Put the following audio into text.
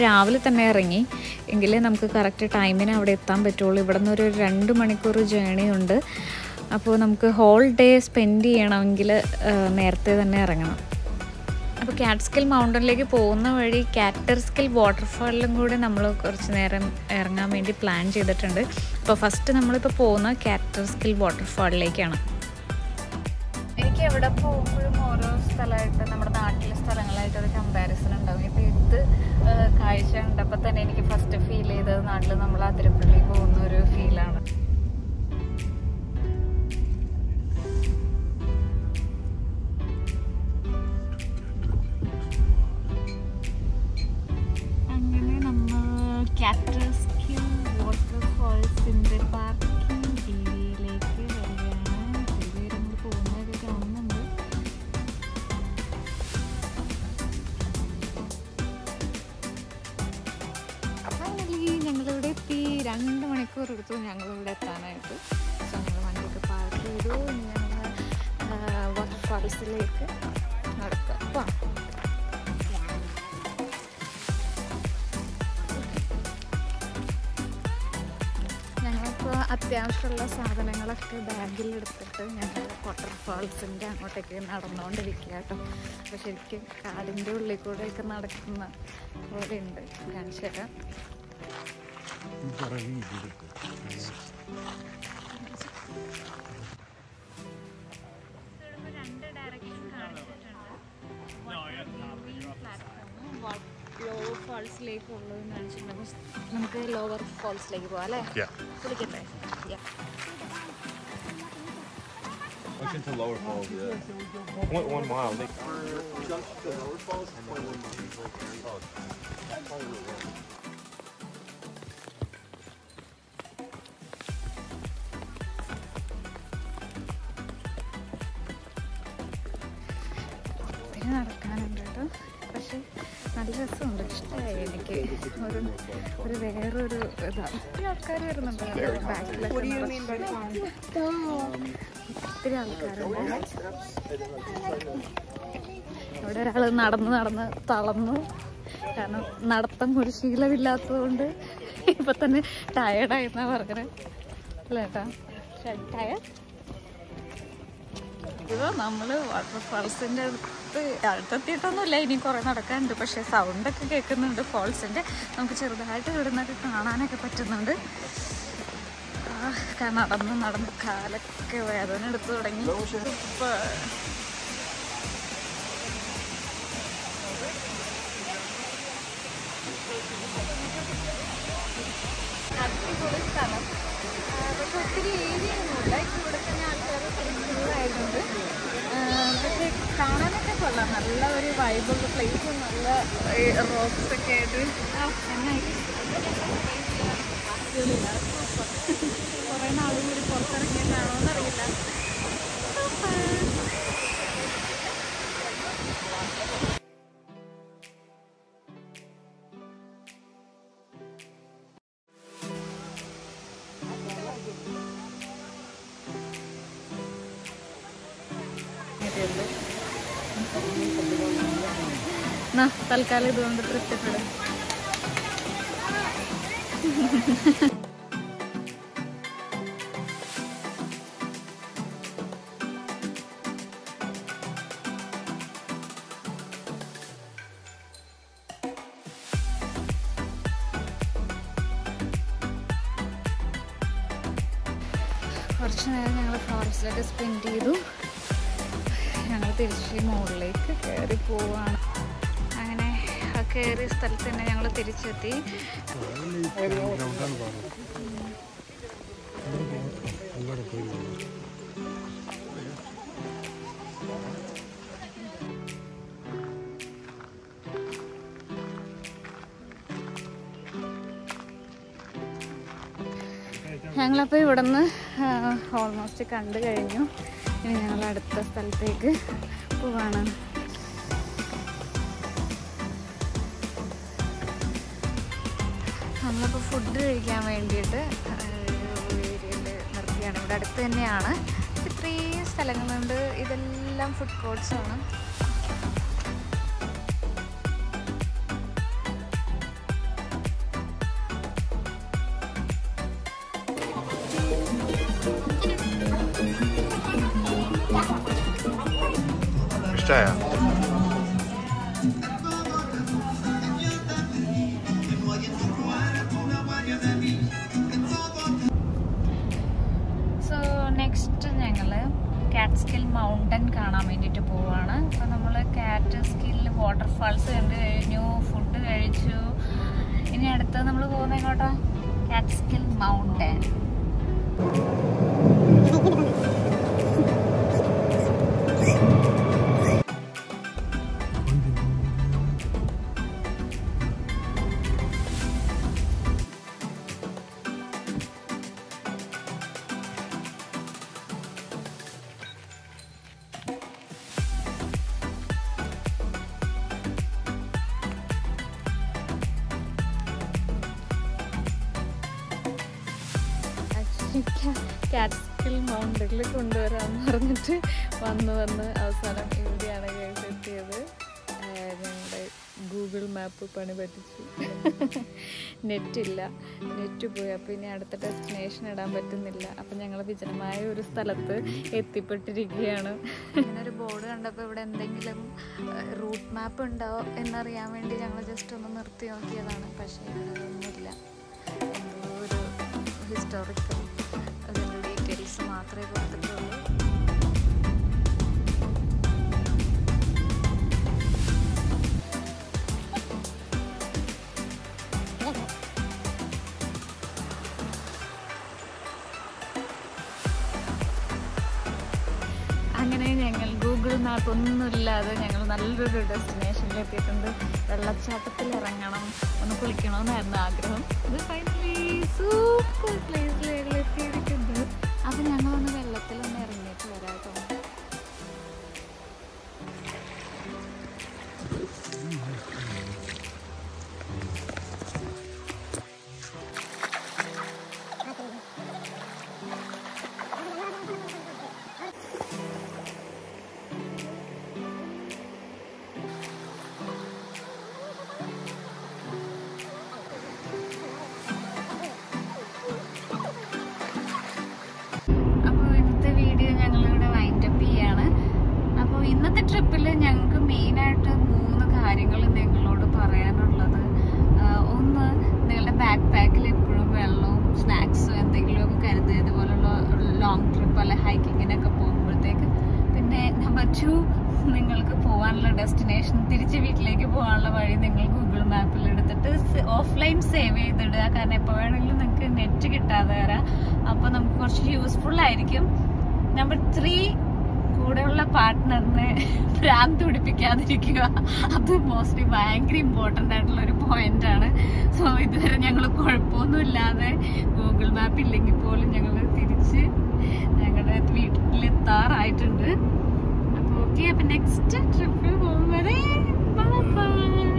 രാവിലെ തന്നെ ഇറങ്ങി എങ്കിലേ നമുക്ക് കറക്റ്റ് ടൈമിന് അവിടെ എത്താൻ പറ്റുള്ളൂ ഇവിടെ നിന്ന് ഒരു രണ്ട് മണിക്കൂർ ജേണി ഉണ്ട് അപ്പോൾ നമുക്ക് ഹോൾ ഡേ സ്പെൻഡ് ചെയ്യണമെങ്കിൽ നേരത്തെ തന്നെ ഇറങ്ങണം അപ്പോൾ കാറ്റ്സ്കിൽ മൗണ്ടനിലേക്ക് പോകുന്ന വഴി കാറ്റർസ്കിൽ വാട്ടർഫാളിലും കൂടെ നമ്മൾ കുറച്ച് നേരം ഇറങ്ങാൻ വേണ്ടി പ്ലാൻ ചെയ്തിട്ടുണ്ട് അപ്പോൾ ഫസ്റ്റ് നമ്മളിപ്പോൾ പോകുന്ന കാറ്റർസ്കിൽ വാട്ടർഫാളിലേക്കാണ് എനിക്ക് എവിടെ പോകുമ്പോഴും ഓരോ സ്ഥലമായിട്ട് നമ്മുടെ നാട്ടിലെ സ്ഥലങ്ങളായിട്ട് ഒരു കമ്പാരിസൺ ഉണ്ടാവും ഇപ്പോൾ ഇത് ആ, കാഴ്ച കണ്ടപ്പോൾ തന്നെ എനിക്ക് ഫസ്റ്റ് ഫീൽ ചെയ്തത് നാട്ടിൽ നമ്മൾ അതിരപ്പള്ളി പോകുന്ന ഒരു ഫീലാണ് അങ്ങനെ നമ്മൾ കാറ്റർസ്കിൽ വാട്ടർഫാൾസിൻ്റെ പാർക്കിംഗ് ഏരിയയിലേക്ക് വരികയാണ് ചെറിയ നമ്മൾ പോകുന്നതൊക്കെ കാണുന്നുണ്ട് ഫൈനലി ഞങ്ങളിവിടെ എത്തി രണ്ട് മണിക്കൂർ എടുത്തു ഞങ്ങളിവിടെ എത്താനായിട്ട് സോ ഞങ്ങൾ വണ്ടിയൊക്കെ പാർക്ക് ചെയ്തു ഇനി ഞങ്ങൾ വാട്ടർഫാൾസിലേക്ക് നടക്കാം പോവാം ഞങ്ങൾക്ക് അത്യാവശ്യമുള്ള സാധനങ്ങളൊക്കെ ബാഗിൽ എടുത്തിട്ട് ഞങ്ങൾ വാട്ടർഫാൾസിൻ്റെ അങ്ങോട്ടേക്ക് നടന്നുകൊണ്ടിരിക്കുക കേട്ടോ അപ്പോൾ ശരിക്കും കാടിൻ്റെ ഉള്ളിൽ കൂടെയൊക്കെ നടക്കുന്ന പോലെ ഉണ്ട് കാണിച്ചു തരാം രണ്ട് ഡയറക്ഷൻ ലോവർ ഫാൾസിലേക്ക് ഉള്ളതെന്ന് കാണിച്ചിട്ടുണ്ടെങ്കിൽ നമുക്ക് ലോവർ ഫാൾസിലേക്ക് പോവാം അല്ലേ Yeah. വിളിക്കട്ടെ Yeah. Look into lower falls. Yeah. Point one mile. They... ഒത്തിരി നടക്കാനുണ്ട് കേട്ടോ പക്ഷെ നല്ല രസമുണ്ട് ഇഷ്ടമായി എനിക്ക് ഒരു ഒരു വേറൊരു ഇതാണ് ഒത്തിരി ആൾക്കാർ വരുന്നുണ്ട് ബാക്കിലൊക്കെ ഒത്തിരി ആൾക്കാരുണ്ട് ഇവിടെ ഒരാൾ നടന്ന് നടന്ന് തളർന്നു കാരണം നടത്തം ഒരു ശീലമില്ലാത്തതുകൊണ്ട് ഇപ്പൊ തന്നെ ടയർഡായി എന്നാ പറഞ്ഞത് അല്ലേ ഏട്ടാ ടയർഡ് ഇത് നമ്മള് വാട്ടർഫാൾസിന്റെ അടുത്ത് അടുത്തെത്തിയിട്ടൊന്നുമില്ല ഇനി കുറെ നടക്കാനുണ്ട് പക്ഷെ സൗണ്ട് ഒക്കെ കേൾക്കുന്നുണ്ട് ഫാൾസിന്റെ നമുക്ക് ചെറുതായിട്ട് ഇവിടുന്നൊക്കെ കാണാനൊക്കെ പറ്റുന്നുണ്ട് ആ, കാരണം നടന്ന് നടന്ന് കാലൊക്കെ വേദന എടുത്തു തുടങ്ങി ഇപ്പൊ അടിപൊളി സ്ഥലം ആ, പക്ഷെ ഒത്തിരി ഏരിയ ഒന്നുമില്ല ഇവിടെ തന്നെ ആൾക്കാർ ഫുള്ളായിട്ടുണ്ട് പക്ഷെ കാണാനൊക്കെ കൊള്ളാം നല്ല ഒരു വൈബുള്ള പ്ലേസ് നല്ല റോക്സ് ഒക്കെ ആയിട്ട് ആ നന്നായി കുറേ നാളും കൂടി പുറത്തിറങ്ങിയിട്ടാണോ എന്നറിയില്ല ഇതുണ്ട് എന്നാ തൽക്കാലം ഇതുകൊണ്ട് തൃപ്തിപ്പെടും കുറച്ച് നേരം ഞങ്ങൾ ഫോറസ്റ്റിലൊക്കെ സ്പെൻഡ് ചെയ്തു ഞങ്ങൾ തിരിച്ച് മുകളിലേക്ക് കയറി പോവാണ് അങ്ങനെ ആ കയറിയ സ്ഥലത്ത് തന്നെ ഞങ്ങൾ തിരിച്ചെത്തി ഞങ്ങളപ്പോൾ ഇവിടെ നിന്ന് ഓൾമോസ്റ്റ് കണ്ടു കഴിഞ്ഞു ഇനി ഞങ്ങൾ അടുത്ത സ്ഥലത്തേക്ക് പോവാണ് നമ്മളിപ്പോൾ ഫുഡ് കഴിക്കാൻ വേണ്ടിയിട്ട് ഏരിയയിൽ നിർത്തിയാണ് ഇവിടെ അടുത്ത് തന്നെയാണ് ഇത്രയും സ്ഥലങ്ങളുണ്ട് ഇതെല്ലാം ഫുഡ് കോർട്സ് ആണ് ഇഷ്ടമായ സോ നെക്സ്റ്റ് ഞങ്ങൾ കാറ്റ്സ്കിൽ മൗണ്ടൻ കാണാൻ വേണ്ടിയിട്ട് പോവാണ് അപ്പോൾ നമ്മൾ കാറ്റ് സ്കില്ലിൽ വാട്ടർഫാൾസ് കണ്ടു കഴിഞ്ഞു ഫുഡ് കഴിച്ചു ഇനി അടുത്ത് നമ്മൾ പോകുന്ന എങ്ങോട്ടാ കാറ്റ്സ്കിൽ മൗണ്ടൻ കാറ്റ്സ്കിൽ മൗണ്ടനിൽ കൊണ്ടുവരാമെന്ന് പറഞ്ഞിട്ട് വന്ന് വന്ന് അവസാനം ഇവിടെയാണ് കഴിച്ച് എത്തിയത് ഞങ്ങളുടെ ഗൂഗിൾ മാപ്പ് പണി പറ്റിച്ചു നെറ്റില്ല നെറ്റ് പോയി അപ്പോൾ ഇനി അടുത്ത ഡെസ്റ്റിനേഷൻ ഇടാൻ പറ്റുന്നില്ല അപ്പം ഞങ്ങൾ വിജനമായ ഒരു സ്ഥലത്ത് എത്തിപ്പെട്ടിരിക്കുകയാണ് ഇങ്ങനെ ഒരു ബോർഡ് കണ്ടപ്പോൾ ഇവിടെ എന്തെങ്കിലും റൂട്ട് മാപ്പ് ഉണ്ടോ എന്നറിയാൻ വേണ്ടി ഞങ്ങൾ ജസ്റ്റ് ഒന്ന് നിർത്തി നോക്കിയതാണ് പക്ഷേ ഇവിടെ ഒന്നുമില്ല എന്തോ ഒരു ഹിസ്റ്റോറിക്കൽ അതിൻ്റെ ഡീറ്റെയിൽസ് മാത്രമേ കൊടുത്തിട്ടുള്ളൂ അങ്ങനെ ഞങ്ങൾ ഗൂഗിൾ മാപ്പ് ഒന്നുമില്ലാതെ ഞങ്ങൾ നല്ലൊരു ഡെസ്റ്റിനേഷനിൽ എത്തിയിട്ടുണ്ട് വെള്ളച്ചാട്ടത്തിൽ ഇറങ്ങണം ഒന്ന് കുളിക്കണമെന്നായിരുന്നു ആഗ്രഹം ഇത് ഫൈനലി സൂപ്പർ പ്ലേസിൽ ഞങ്ങൾ എത്തിയിരിക്കുന്നത് അത് ഞങ്ങളൊന്ന് വെള്ളത്തിലൊന്ന് ഇറങ്ങിയിട്ട് വരാം കേട്ടോ അപ്പോൾ ഇന്നത്തെ വീഡിയോ ഞങ്ങളിവിടെ വൈൻഡപ്പ് ചെയ്യാണ് അപ്പോൾ ഇന്നത്തെ ട്രിപ്പിൽ ഞങ്ങൾക്ക് മെയിനായിട്ട് മൂന്ന് കാര്യങ്ങൾ നിങ്ങളോട് പറയാനുള്ളത് ആഹ് ഒന്ന് നിങ്ങളുടെ ബാക്ക് പാക്കിൽ എപ്പോഴും വെള്ളവും സ്നാക്സും എന്തെങ്കിലുമൊക്കെ കരുതുക ഇതുപോലുള്ള ലോങ് ട്രിപ്പ് അല്ലെ ഹൈക്കിങ്ങിനൊക്കെ പോകുമ്പോഴത്തേക്ക് പിന്നെ നമ്പർ ടു നിങ്ങൾക്ക് പോകാനുള്ള ഡെസ്റ്റിനേഷൻ തിരിച്ച് വീട്ടിലേക്ക് പോകാനുള്ള വഴി നിങ്ങൾ ഗൂഗിൾ മാപ്പിൽ എടുത്തിട്ട് ഓഫ്ലൈൻ സേവ് ചെയ്തിടുക കാരണം എപ്പോൾ വേണമെങ്കിലും നിങ്ങൾക്ക് നെറ്റ് കിട്ടാതെ വരാം അപ്പോൾ നമുക്ക് കുറച്ച് യൂസ്ഫുൾ ആയിരിക്കും നമ്പർ ത്രീ കൂടെയുള്ള പാർട്ട്ണറിനെ ഭ്രാന്ത് പിടിപ്പിക്കാതിരിക്കുക അത് മോസ്റ്റ്ലി ഭയങ്കര ഇമ്പോർട്ടൻ്റ് ആയിട്ടുള്ള ഒരു പോയിന്റ് ആണ് സോ ഇതുവരെ ഞങ്ങൾ കുഴപ്പമൊന്നുമില്ലാതെ ഗൂഗിൾ മാപ്പ് ഇല്ലെങ്കിൽ പോലും ഞങ്ങൾ തിരിച്ച് ഞങ്ങളുടെ വീട്ടിലെത്താറായിട്ടുണ്ട് അപ്പോൾ ഓക്കെ അപ്പം നെക്സ്റ്റ് ട്രിപ്പിൽ പോകും വരെ ബൈ